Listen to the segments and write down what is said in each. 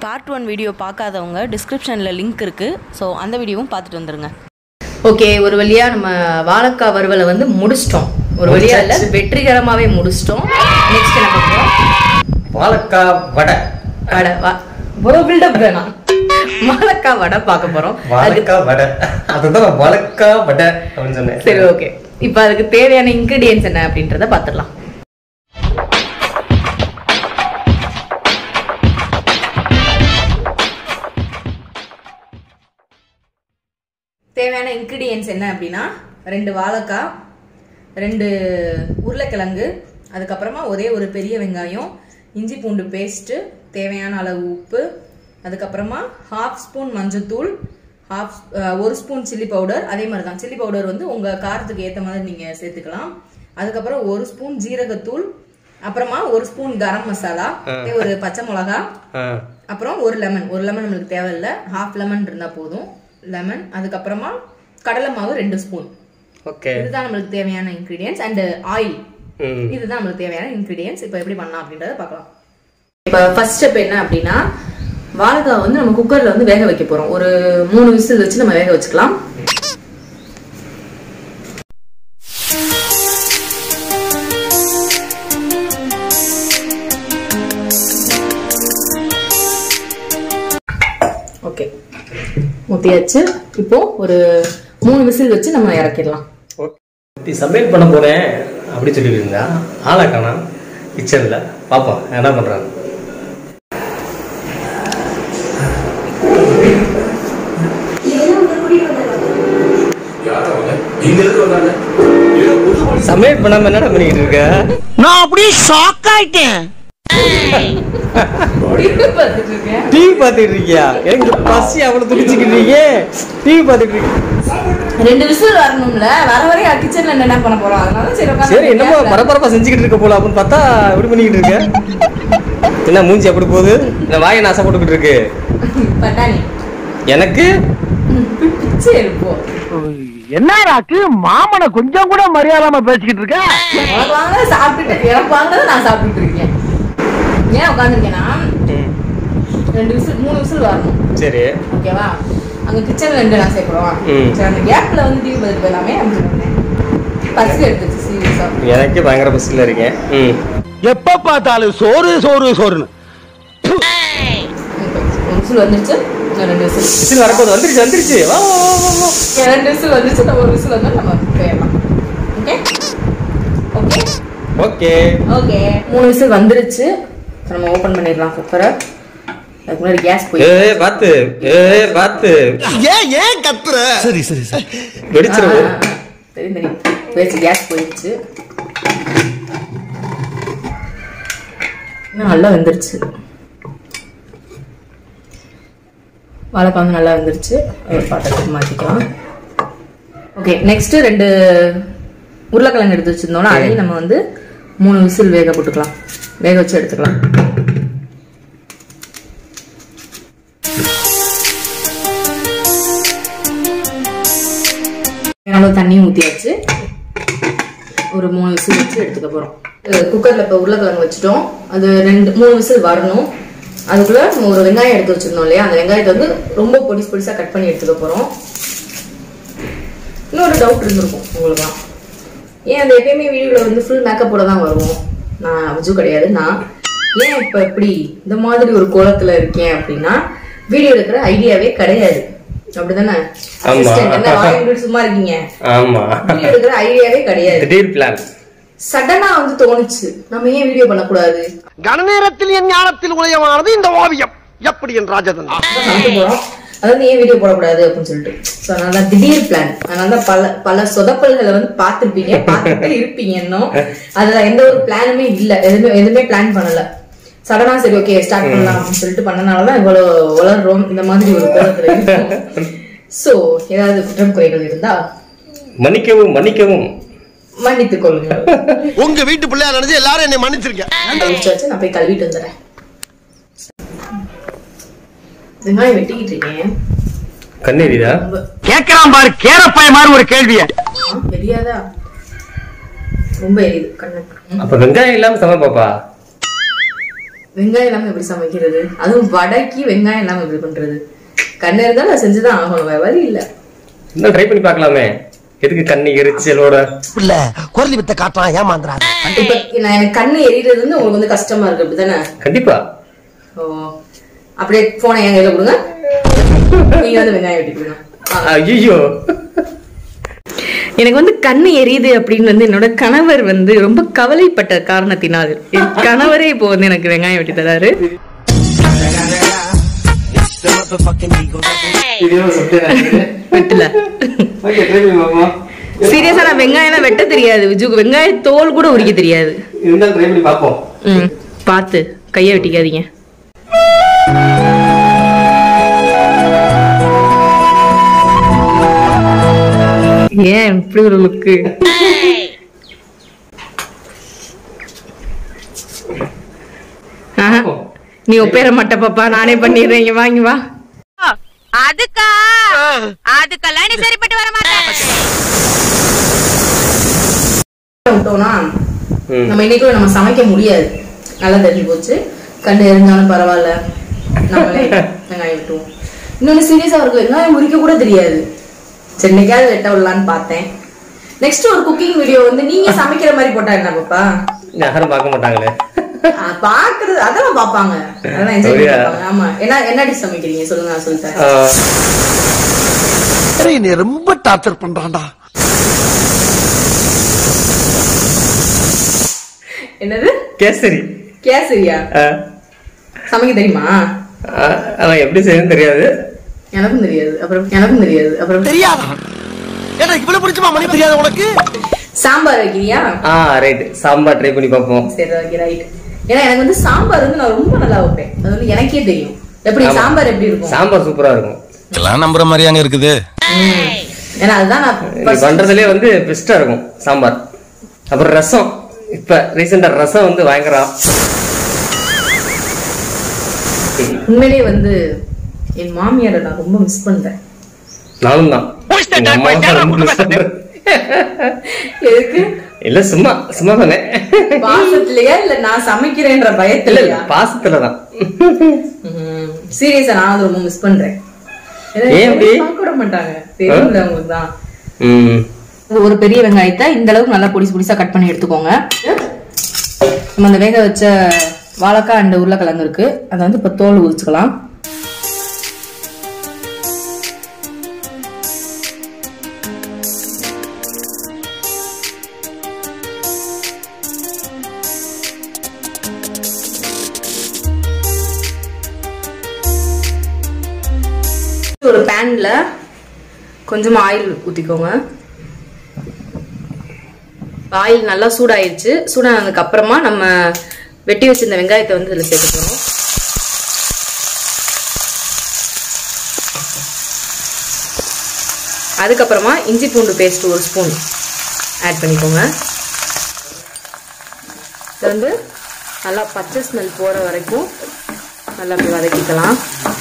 Part one video பார்க்காதவங்க டிஸ்கிரிப்ஷனில் link இருக்குது ஸோ அந்த வீடியோவும் பார்த்துட்டு வந்துருங்க ஓகே ஒரு வழியா நம்ம வாழைக்காய் வறுவலை வந்து முடிச்சிட்டோம் ஒரு வழியா இல்ல வெற்றிகரமாவே முடிச்சிட்டோம் நெக்ஸ்ட் என்ன பண்றோம் வாழைக்காய் வடை வடை வா இவ்வளவு பில்டப் வேணாம் வாழைக்காய் வடை பார்க்க போறோம் அதுக்கு வாழைக்காய் வடை அதுதான் வாழைக்காய் வடை அப்படின்னு சொன்னேன் சரி ஓகே இப்போ அதுக்கு தேவையான இன்கிரிடியன்ஸ் என்ன அப்படின்றத பார்த்துடலாம் தேவையான இன்கிரிடியன்ஸ் என்ன அப்படின்னா ரெண்டு வாழைக்காய் ரெண்டு உருளைக்கிழங்கு அதுக்கப்புறமா ஒரே ஒரு பெரிய வெங்காயம் இஞ்சி பூண்டு பேஸ்ட்டு தேவையான அளவு உப்பு அதுக்கப்புறமா ஹாஃப் ஸ்பூன் மஞ்சத்தூள் ஹாஃப் ஒரு ஸ்பூன் சில்லி பவுடர் அதே மாதிரி தான் சில்லி பவுடர் வந்து உங்கள் காரத்துக்கு ஏற்ற மாதிரி நீங்கள் சேர்த்துக்கலாம் அதுக்கப்புறம் ஒரு ஸ்பூன் ஜீரகத்தூள் அப்புறமா ஒரு ஸ்பூன் கரம் மசாலா ஒரு பச்சை மிளகா ஆ. அப்புறம் ஒரு லெமன் ஒரு லெமன் நம்மளுக்கு தேவையில்லை ஹாஃப் லெமன் இருந்தால் போதும் லெமன் அதுக்கப்புறமா கடலை மாவு ரெண்டு ஸ்பூன் ஓகே இதுதான் நம்மளுக்கு தேவையான இன்கிரீடியன்ஸ் அண்ட் ஆயில் ம் இதுதான் நம்மளுக்கு தேவையான இன்கிரீடியன்ஸ் இப்போ எப்படி பண்ணலாம் அப்படின்றத பார்க்கலாம் இப்போ ஃபர்ஸ்ட் ஸ்டெப் என்ன அப்படின்னா வாழைக்காய் வந்து நம்ம குக்கர்ல வந்து வேக வைக்க போறோம் ஒரு மூணு விசில் வச்சு நம்ம வேக வச்சுக்கலாம் ஓகே ஊத்தியாச்சு இப்போ ஒரு மூணு விசில் வச்சு நம்ம இறக்கிடலாம் ஓகே சமையல் பண்ண போறேன் அப்படி சொல்லிட்டு இருந்தா ஆளை காணோம் கிச்சன்ல பாப்போம் என்ன பண்றாங்க சமையல் பண்ணாம என்னடா பண்ணிக்கிட்டு இருக்க நான் அப்படியே ஷாக் ஆயிட்டேன் பார்த்துட்டு இருக்கேன் டிவி பார்த்துட்டு இருக்கியா எனக்கு பசி அவ்வளவு துடிச்சுக்கிட்டு இருக்கே டிவி பார்த்துட்டு இருக்கீங்க ரெண்டு விசில் வரணும்ல வர வரையும் கிச்சன்ல என்ன பண்ண போறோம் அதனால சரி உட்கார்ந்து சரி என்னமோ கேஸ்ல- பரபரப்பா செஞ்சுக்கிட்டு இருக்க போல அப்படின்னு பார்த்தா இப்படி பண்ணிக்கிட்டு இருக்க என்ன மூஞ்சி அப்படி போகுது இந்த வாயை நாசப்பட்டுக்கிட்டு இருக்கு பட்டாணி எனக்கு பிச்சை இருப்போம் என்ன ராக்கு மாமனை கொஞ்சம் கூட மரியாதாம பேசிக்கிட்டு இருக்க உனக்கு வாங்க சாப்பிட்டுட்டு எனக்கு வாங்கினதை நான் சாப்பிட்டுட்டு இருக்கேன் ஏன் உட்காந்துருக்கேன்னா ரெண்டு விசில் மூணு விசில் வரணும் சரி ஓகேவா அங்க கிச்சன்ல ரெண்டு நான் சேர்க்கிறோம் ம். சரி அந்த கேப்ல வந்து டிவி பார்த்துட்டு போயிடலாமே அப்படின்னு சொன்னேன் பசி எடுத்துச்சு சீரியஸா எனக்கு பயங்கர பசியில் இருக்கேன் ம் எப்ப பார்த்தாலும் சோறு சோறு சோறுன்னு ஒரு விசில் வந்துருச்சு இன்னும் ரெண்டு விசில் விசில் வரப்போது வந்துருச்சு வந்துருச்சு வா வா, வா, வா, வா. ரெண்டு விசில் வந்துச்சு நம்ம ஒரு விசில் வந்து நம்ம போயிடலாம் ஓகே ஓகே ஓகே ஓகே மூணு விசில் வந்துருச்சு இப்ப நம்ம ஓபன் பண்ணிடலாம் குக்கரை அதுக்கு முன்னாடி கேஸ் போய் ஏ பார்த்து ஏ பார்த்து ஏன் ஏன் கத்துற சரி சரி சரி வெடிச்சிருவோம் தெரியும் தெரியும் பேச்சு கேஸ் போயிடுச்சு இன்னும் நல்லா வெந்துருச்சு வாழைக்காய் வந்து நல்லா வெந்துருச்சு ஒரு பாத்திரத்துக்கு மாற்றிக்கலாம் ஓகே நெக்ஸ்ட் ரெண்டு உருளைக்கிழங்கு எடுத்து வச்சிருந்தோம்னா அதையும் நம்ம வந்து மூணு விசில் வேக போட்டுக்கலாம் வேக வச்சு எடுத்துக்கலாம் அளவு தண்ணியும் ஊற்றியாச்சு ஒரு மூணு விசில் வச்சு எடுத்துக்க போகிறோம் குக்கரில் இப்போ உருளைக்கிழங்கு வச்சுட்டோம் அது ரெண்டு மூணு விசில் வரணும் அதுக்குள்ள நம்ம ஒரு வெங்காயம் எடுத்து வச்சிருந்தோம் இல்லையா அந்த வெங்காயத்தை வந்து ரொம்ப பொடிசு பொடிசாக கட் பண்ணி எடுத்துக்க போகிறோம் இன்னொரு டவுட் இருந்திருக்கும் உங்களுக்குலாம் ஏன் அந்த எப்பயுமே வீடியோவில் வந்து ஃபுல் மேக்கப்போட தான் வருவோம் நான் விஜு கிடையாது நான் ஏன் இப்போ எப்படி இந்த மாதிரி ஒரு கோலத்தில் இருக்கேன் அப்படின்னா வீடியோ எடுக்கிற ஐடியாவே கிடையாது அப்படிதானே ஆமா. Assistant, என்ன வாய் மூடிட்டு சும்மா இருக்கீங்க ஆமா வீடியோ எடுக்கிற ஐடியாவே கிடையாது திடீர் பிளான் சடனா வந்து தோணுச்சு நம்ம ஏன் வீடியோ பண்ணக்கூடாது கணநேரத்தில் என் ஞானத்தில் உதயமானது இந்த ஓவியம் எப்படி என் ராஜதன் அதான் சமைக்க போறோம் அது வந்து ஏன் வீடியோ போடக்கூடாது அப்படின்னு சொல்லிட்டு ஸோ அதனால தான் திடீர் பிளான் அதனால தான் பல பல சொதப்பல்களை வந்து பார்த்துருப்பீங்க பார்த்துட்டு இருப்பீங்க இன்னும் அதுல எந்த ஒரு பிளானுமே இல்ல எதுவுமே எதுவுமே பிளான் பண்ணல சடனா சரி ஓகே ஸ்டார்ட் பண்ணலாம் அப்படின்னு சொல்லிட்டு பண்ணனாலதான் இவ்வளவு வளர்றோம் இந்த மாதிரி ஒரு கோலத்துல இருக்கோம் சோ ஏதாவது குற்றம் குறைகள் இருந்தா மன்னிக்கவும் மன்னிக்கவும் மன்னித்துக் கொள்ளுங்க உங்க வீட்டு பிள்ளையா நினைச்சு எல்லாரும் என்னை மன்னிச்சிருக்க வச்சு நான் போய் கழுவிட்டு வந்துடுறேன் வெங்காயம் வெட்டிக்கிட்டு இருக்கேன் கண்ணீரிதா ரொம்ப கேட்கலாம் பாரு கேரப்பாய மாதிரி ஒரு கேள்விய ஆ, தெரியாதா ரொம்ப எரியுது கண்ணு ம். அப்ப வெங்காயம் இல்லாம சமைப்பாப்பா வெங்காயம் இல்லாம எப்படி சமைக்கிறது அதுவும் வடக்கி வெங்காயம் இல்லாம எப்படி பண்றது கண்ணு இருந்தா நான் செஞ்சுதான் ஆகணும் வேற வழி இல்ல இன்னும் ட்ரை பண்ணி பார்க்கலாமே எதுக்கு கண்ணு எரிச்சலோட இல்ல குரலி வித்த காட்டுறான் ஏமாந்துறான் இப்ப நான் எனக்கு கண்ணு எரியறது வந்து உங்களுக்கு வந்து கஷ்டமா இருக்கு அப்படிதானே கண்டிப்பா ஓ அப்படியே போனை என் கையில கொடுங்க நீங்க வந்து வெங்காயம் வெட்டிக்கணும் ஐயோ எனக்கு வந்து கண்ணு எரியுது அப்படின்னு வந்து என்னோட கணவர் வந்து ரொம்ப கவலைப்பட்ட காரணத்தினால் என் கணவரே இப்போ வந்து எனக்கு வெங்காயம் வெட்டி தராரு வெட்டல ஓகே ட்ரை பண்ணி பார்ப்போம் சீரியஸா நான் வெங்காயம் வெட்ட தெரியாது விஜுக்கு வெங்காய தோல் கூட உரிக்க தெரியாது இருந்தாலும் ட்ரை பண்ணி பார்ப்போம் ம் பார்த்து கையை வெட்டிக்காதீங்க ஏன் இப்படி ஒரு லுக்கு நீ ஒப்பேற மாட்ட பாப்பா நானே பண்ணிடுறேன் இங்க வாங்கி வா அதுக்கா அதுக்கெல்லாம் நீ சரிப்பட்டு வர மாட்டேன் விட்டோம்னா ம். நம்ம இன்னைக்குள்ள நம்ம சமைக்க முடியாது நல்லா தெரிஞ்சு போச்சு கண்ணு எரிஞ்சாலும் பரவாயில்ல நம்மளே வெங்காயம் வெட்டுவோம் இன்னொன்னு சீரியஸா இருக்கு வெங்காயம் உரிக்க கூட தெரியாது சரி இன்னைக்காவது வெட்ட விடலான்னு பார்த்தேன் நெக்ஸ்ட் ஒரு குக்கிங் வீடியோ வந்து நீங்க சமைக்கிற மாதிரி போட்டா என்ன பாப்பா யாரும் பார்க்க மாட்டாங்களே ஆ, பாக்குறது அதெல்லாம் பாப்பாங்க அதெல்லாம் என்ஜாய் அப்படியா? பண்ணுவாங்க ஆமா என்ன என்ன டிஷ் சமைக்கிறீங்க சொல்லுங்க நான் சொல்லிட்டேன் ஆ, நீ ரொம்ப டார்ச்சர் பண்றான்டா என்னது கேசரி கேசரியா ஆ, சமைக்க தெரியுமா ஆ, அவன் எப்படி செய்யணும்னு தெரியாது எனக்கும் தெரியாது அப்புறம் எனக்கும் தெரியாது அப்புறம் தெரியாதா ஏன்னா இவ்வளவு பிடிச்சமா மணி தெரியாத உனக்கு சாம்பார் வைக்கிறியா ஆ ரைட் சாம்பார் ட்ரை பண்ணி பார்ப்போம் சரி ஓகே ரைட் ஏன்னா எனக்கு வந்து சாம்பார் வந்து நான் ரொம்ப நல்லா வைப்பேன் அது வந்து எனக்கே தெரியும் எப்படி ஆமா. சாம்பார் எப்படி இருக்கும் சாம்பார் சூப்பரா இருக்கும் எல்லாம் நம்புற மாதிரி அங்க இருக்குது ம். ஏன்னா அதுதான் நான் நீ first- பண்றதுலயே வந்து பெஸ்டா இருக்கும் சாம்பார் அப்புறம் ரசம் இப்ப ரீசெண்டா ரசம் வந்து பயங்கரம் உண்மையிலேயே வந்து என் மாமியாரை நான் ரொம்ப மிஸ் பண்றேன் நானும் தான் எங்க அம்மாவை ரொம்ப miss பண்றேன். எதுக்கு இல்ல சும்மா சும்மா தானே பாசத்திலயா இல்ல நான் சமைக்கிறேன்ற இல்ல இல்ல பயத்திலயா பாசத்துலதான் சீரியஸா நான் வந்து ரொம்ப மிஸ் பண்றேன் ஏன்னா ஏன் அப்படி? பார்க்க விட மாட்டாங்க தெரியும்ல உங்களுக்கு தான் ம் ஒரு பெரிய வெங்காயத்தை இந்த அளவுக்கு நல்லா பொடிசு பொடிசா கட் பண்ணி எடுத்துக்கோங்க நம்ம அந்த வேக வச்ச வாழைக்காய் அண்ட் உருளைக்கிழங்கு இருக்கு அதை வந்து இப்போ தோல் உரிச்சுக்கலாம் ஒரு பேன்ல கொஞ்சமா ஆயில் ஊத்திக்கோங்க ஆயில் நல்லா சூடாயிருச்சு சூடானதுக்கு அப்புறமா நம்ம வெட்டி வச்சிருந்த வெங்காயத்தை வந்து இதில் சேர்க்க போகிறோம் அதுக்கப்புறமா இஞ்சி பூண்டு பேஸ்ட் ஒரு ஸ்பூன் ஆட் பண்ணிக்கோங்க இது வந்து நல்லா பச்சை ஸ்மெல் போகிற வரைக்கும் நல்லா அப்படி வதக்கிக்கலாம்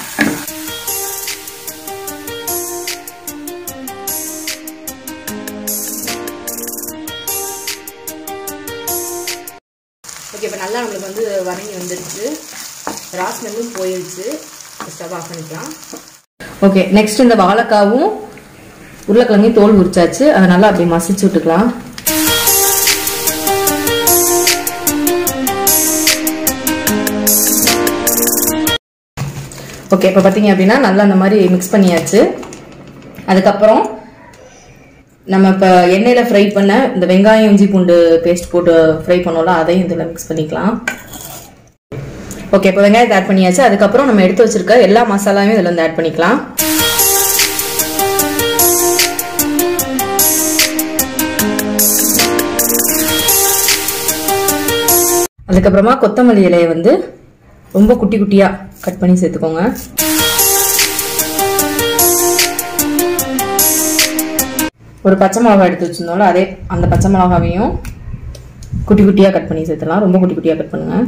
ஓகே இப்போ நல்லா நம்மளுக்கு வந்து வதங்கி வந்துருச்சு ரா ஸ்மெல்லும் போயிருச்சு ஸ்டவ் ஆஃப் பண்ணிக்கலாம் ஓகே நெக்ஸ்ட் இந்த வாழைக்காவும் உருளைக்கிழங்கையும் தோல் உரிச்சாச்சு அதை நல்லா அப்படியே மசிச்சு விட்டுக்கலாம் ஓகே இப்போ பார்த்தீங்க அப்படின்னா நல்லா அந்த மாதிரி மிக்ஸ் பண்ணியாச்சு அதுக்கப்புறம் நம்ம இப்போ எண்ணெயில் ஃப்ரை பண்ண இந்த வெங்காயம் இஞ்சி பூண்டு பேஸ்ட் போட்டு ஃப்ரை பண்ணோம்ல அதையும் இதில் மிக்ஸ் பண்ணிக்கலாம் ஓகே இப்போ வெங்காயத்தை ஆட் பண்ணியாச்சு அதுக்கப்புறம் நம்ம எடுத்து வச்சிருக்க எல்லா மசாலாவையும் இதில் வந்து ஆட் பண்ணிக்கலாம் அதுக்கப்புறமா கொத்தமல்லி இலையை வந்து ரொம்ப குட்டி குட்டியாக கட் பண்ணி சேர்த்துக்கோங்க ஒரு பச்சை மிளகா எடுத்து வச்சிருந்தோம்ல அதே அந்த பச்சை மிளகாவையும் குட்டி குட்டியாக கட் பண்ணி சேர்த்துலாம் ரொம்ப குட்டி குட்டியாக கட் பண்ணுங்க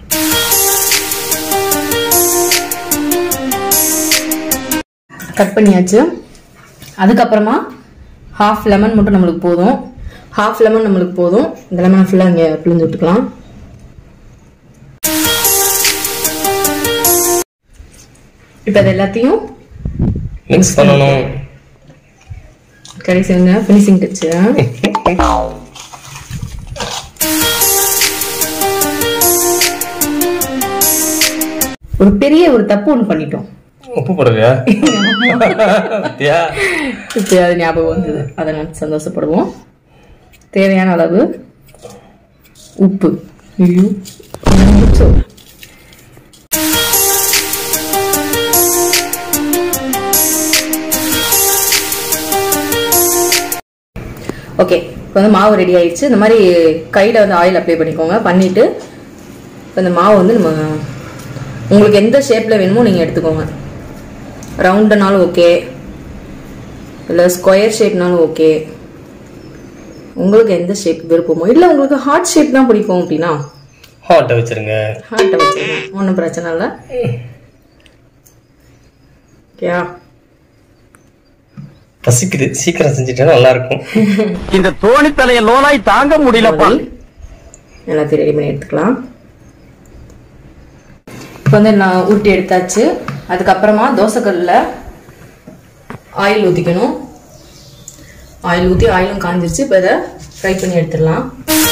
கட் பண்ணியாச்சு அதுக்கப்புறமா ஹாஃப் லெமன் மட்டும் நம்மளுக்கு போதும் ஹாஃப் லெமன் நம்மளுக்கு போதும் இந்த லெமனை ஃபுல்லாக இங்கே பிழிஞ்சு விட்டுக்கலாம் இப்போ அது எல்லாத்தையும் மிக்ஸ் பண்ணணும் கடைசிங்க ஃபினிஷிங் டச்சு ஒரு பெரிய ஒரு தப்பு ஒன்று பண்ணிட்டோம் உப்பு போடலையா பத்தியா? இப்போ அது ஞாபகம் வந்தது அதை நினைச்சு சந்தோஷப்படுவோம் தேவையான அளவு உப்பு ஐயோ உப்பு. ஓகே இப்போ வந்து மாவு ரெடி ஆயிடுச்சு இந்த மாதிரி கையில் வந்து ஆயில் அப்ளை பண்ணிக்கோங்க பண்ணிட்டு இப்போ இந்த மாவு வந்து நம்ம உங்களுக்கு எந்த ஷேப்பில் வேணுமோ நீங்கள் எடுத்துக்கோங்க ரவுண்டுனாலும் ஓகே இல்லை ஸ்கொயர் ஷேப்னாலும் ஓகே உங்களுக்கு எந்த ஷேப் விருப்பமோ இல்லை உங்களுக்கு ஹார்ட் ஷேப் தான் பிடிக்கும் அப்படின்னா ஹாட்டை வச்சிருங்க ஹார்ட்டை வச்சுருங்க ஒன்றும் பிரச்சனை இல்லை ஓகேயா பசிக்குது சீக்கிரம் செஞ்சுட்டா நல்லா இருக்கும் இந்த தோணி தலைய லோனாய் தாங்க முடியலப்பா மாதிரி எல்லாத்தையும் ரெடி பண்ணி எடுத்துக்கலாம் இப்போ வந்து நான் உருட்டி எடுத்தாச்சு அதுக்கப்புறமா தோசைக்கல்லில் ஆயில் ஊற்றிக்கணும் ஆயில் ஊற்றி ஆயிலும் காஞ்சிருச்சு இப்போ இதை ஃப்ரை பண்ணி எடுத்துடலாம்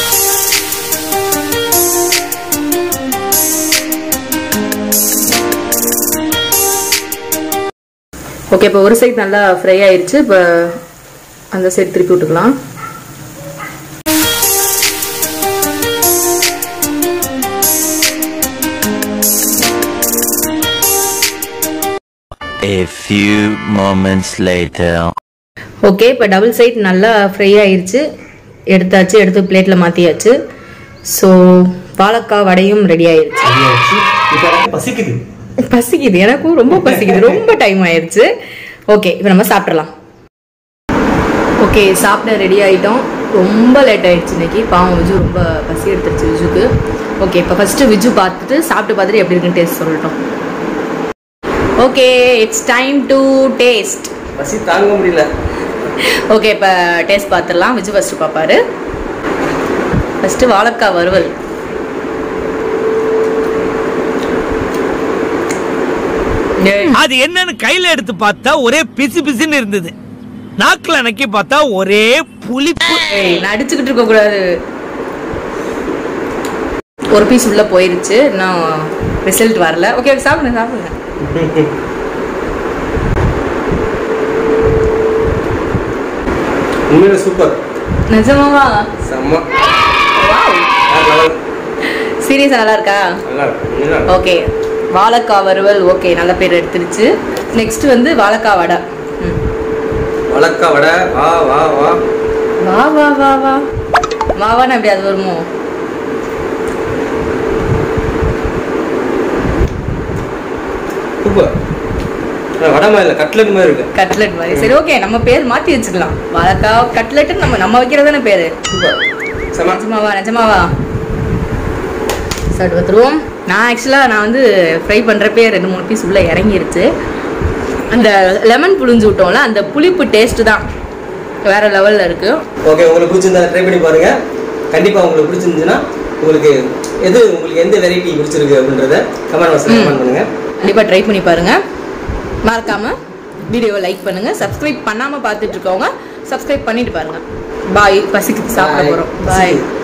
ஓகே இப்போ ஒரு சைடு நல்லா ஃப்ரை ஆயிருச்சு இப்போ அந்த சைடு திருப்பி விட்டுக்கலாம் A few moments later. Okay இப்போ டபுள் சைட் நல்லா ஃப்ரை ஆயிருச்சு எடுத்தாச்சு எடுத்து பிளேட்டில் மாற்றியாச்சு ஸோ வாழைக்காய் வடையும் ரெடி ஆயிருச்சு சரியாச்சு. இப்ப எனக்கு பசிக்குது பசிக்குது எனக்கும் ரொம்ப பசிக்குது ரொம்ப டைம் ஆயிருச்சு ஓகே இப்போ நம்ம சாப்பிட்றலாம் ஓகே சாப்பிட ரெடி ஆயிட்டோம் ரொம்ப லேட் ஆயிடுச்சு இன்னைக்கு பாவம் விஜு ரொம்ப பசி எடுத்துருச்சு விஜுக்கு ஓகே இப்போ ஃபர்ஸ்ட் விஜு பார்த்துட்டு சாப்பிட்டு பார்த்துட்டு எப்படி இருக்குன்னு டேஸ்ட் சொல்லட்டும் okay it's time to taste பசி தாங்க முடியல ஓகே இப்போ டேஸ்ட் பார்த்துடலாம் விஜு ஃபஸ்ட்டு பார்ப்பாரு ஃபஸ்ட்டு வாழைக்காய் வறுவல் ஏய், அது என்னன்னு கையில எடுத்து பார்த்தா ஒரே பிசு பிசுன்னு இருந்தது நாக்குல நக்கி பார்த்தா ஒரே புளிப்பு ஏய், நான் அடிச்சுக்கிட்டு இருக்க கூடாது ஒரு பீஸ் உள்ள போயிருச்சு இன்னும் ரிசல்ட் வரல ஓகே சாப்பிடுங்க சாப்பிடுங்க உண்மையில சூப்பர் நிஜமாவா செம்ம நல்லா இருக்கு. சீரியஸா நல்லா இருக்கா நல்லா இருக்கு. உண்மையில நல்லா இருக்கு. ஓகே வாழைக்காய் வறுவல் ஓகே நல்ல பேர் எடுத்துருச்சு நெக்ஸ்ட் வந்து வாழைக்காய் வடை ம். வழக்கா வடை வா வா வா வா வா வா வா வாவான்னு எப்படி அது வருமோ சூப்பர் ஆனா, வடை மாதிரி இல்லை கட்லட் மாதிரி இருக்கு கட்லெட் மாதிரி சரி ஓகே நம்ம பேர் மாத்தி வச்சுக்கலாம் வாழைக்காய் கட்லெட்டு நம்ம நம்ம வைக்கிறதானே பேரு சூப்பர் செம்ம நிஜமாவா நிஜமாவா சாப்பிட்டு பார்த்துருவோம் நான் ஆக்சுவலாக நான் வந்து ஃப்ரை பண்ணுறப்பே ரெண்டு மூணு பீஸ் உள்ளே இறங்கிருச்சு அந்த லெமன் புளிஞ்சு விட்டோம்ல அந்த புளிப்பு டேஸ்ட்டு தான் வேற லெவலில் இருக்குது ஓகே உங்களுக்கு பிடிச்சிருந்தா ட்ரை பண்ணி பாருங்க கண்டிப்பா உங்களுக்கு பிடிச்சிருந்துச்சுன்னா உங்களுக்கு எது உங்களுக்கு எந்த வெரைட்டி பிடிச்சிருக்கு அப்படின்றத கமெண்ட் பாக்ஸ்ல கமெண்ட் பண்ணுங்க கண்டிப்பாக ட்ரை பண்ணி பாருங்கள் மறக்காமல் வீடியோவை லைக் பண்ணுங்கள் சப்ஸ்கிரைப் பண்ணாமல் பார்த்துட்டு இருக்கவங்க சப்ஸ்கிரைப் பண்ணிட்டு பாருங்கள் பாய் பசிக்கு சாப்பிட Bye. போகிறோம் பாய் பசிக்குது.